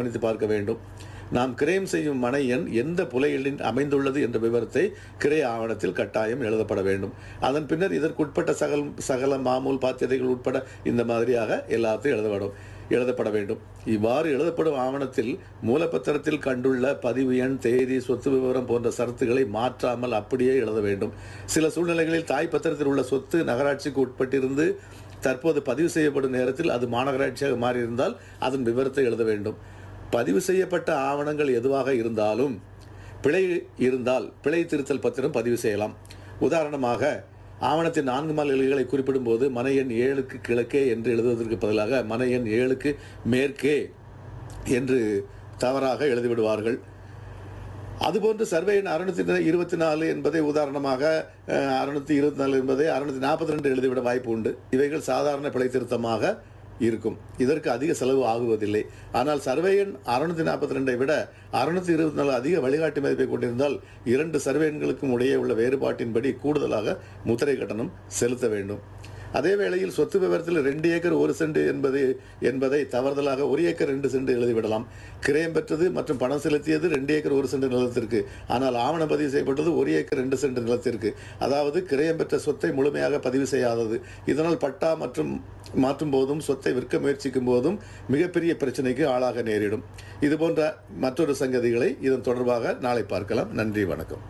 கவனித்து பார்க்க வேண்டும் நாம் கிரயம் செய்யும் மனை எண் எந்த புலையிலின் அமைந்துள்ளது என்ற விவரத்தை கிரைய ஆவணத்தில் கட்டாயம் எழுதப்பட வேண்டும் அதன் பின்னர் இதற்குட்பட்ட சகல் சகல மாமூல் பாத்தியதைகள் உட்பட இந்த மாதிரியாக எல்லாத்தையும் எழுதப்படும் எழுதப்பட வேண்டும் இவ்வாறு எழுதப்படும் ஆவணத்தில் மூலப்பத்திரத்தில் கண்டுள்ள பதிவு எண் தேதி சொத்து விவரம் போன்ற சரத்துகளை மாற்றாமல் அப்படியே எழுத வேண்டும் சில சூழ்நிலைகளில் தாய் பத்திரத்தில் உள்ள சொத்து நகராட்சிக்கு உட்பட்டிருந்து தற்போது பதிவு செய்யப்படும் நேரத்தில் அது மாநகராட்சியாக மாறியிருந்தால் அதன் விவரத்தை எழுத வேண்டும் பதிவு செய்யப்பட்ட ஆவணங்கள் எதுவாக இருந்தாலும் பிழை இருந்தால் பிழை திருத்தல் பத்திரம் பதிவு செய்யலாம் உதாரணமாக ஆவணத்தின் நான்கு மால் எழுகளை குறிப்பிடும்போது மனை எண் ஏழுக்கு கிழக்கே என்று எழுதுவதற்கு பதிலாக மனை எண் ஏழுக்கு மேற்கே என்று தவறாக எழுதிவிடுவார்கள் அதுபோன்று சர்வே எண் அறுநூத்தி இருபத்தி நாலு என்பதை உதாரணமாக அறுநூத்தி இருபத்தி நாலு என்பதை அறுநூத்தி நாற்பத்தி ரெண்டு எழுதிவிட வாய்ப்பு உண்டு இவைகள் சாதாரண பிழை திருத்தமாக இருக்கும் இதற்கு அதிக செலவு ஆகுவதில்லை ஆனால் சர்வே எண் அறுநூத்தி நாற்பத்தி ரெண்டை விட அறுநூத்தி இருபத்தி நாலு அதிக வழிகாட்டு மதிப்பை கொண்டிருந்தால் இரண்டு சர்வே எண்களுக்கும் இடையே உள்ள வேறுபாட்டின்படி கூடுதலாக முத்திரை கட்டணம் செலுத்த வேண்டும் அதே வேளையில் சொத்து விவரத்தில் ரெண்டு ஏக்கர் ஒரு சென்ட் என்பது என்பதை தவறுதலாக ஒரு ஏக்கர் ரெண்டு சென்ட் எழுதிவிடலாம் கிரயம் பெற்றது மற்றும் பணம் செலுத்தியது ரெண்டு ஏக்கர் ஒரு சென்ட் நிலத்திற்கு ஆனால் ஆவண பதிவு செய்யப்பட்டது ஒரு ஏக்கர் ரெண்டு சென்ட் நிலத்திற்கு அதாவது கிரயம் பெற்ற சொத்தை முழுமையாக பதிவு செய்யாதது இதனால் பட்டா மற்றும் மாற்றும் போதும் சொத்தை விற்க முயற்சிக்கும் போதும் மிகப்பெரிய பிரச்சனைக்கு ஆளாக நேரிடும் இது போன்ற மற்றொரு சங்கதிகளை இதன் தொடர்பாக நாளை பார்க்கலாம் நன்றி வணக்கம்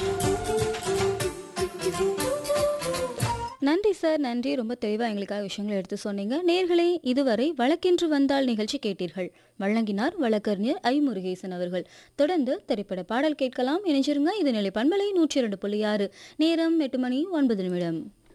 நன்றி சார் நன்றி ரொம்ப தெளிவாக எங்களுக்காக விஷயங்களை எடுத்து சொன்னீங்க நேர்களே இதுவரை வழக்கென்று வந்தால் நிகழ்ச்சி கேட்டீர்கள் வழங்கினார் வழக்கறிஞர் ஐ முருகேசன் அவர்கள் தொடர்ந்து திரைப்பட பாடல் கேட்கலாம் இணைஞ்சிருங்க இது நிலை பண்பலை நூற்றி இரண்டு புள்ளி ஆறு நேரம் எட்டு மணி ஒன்பது நிமிடம்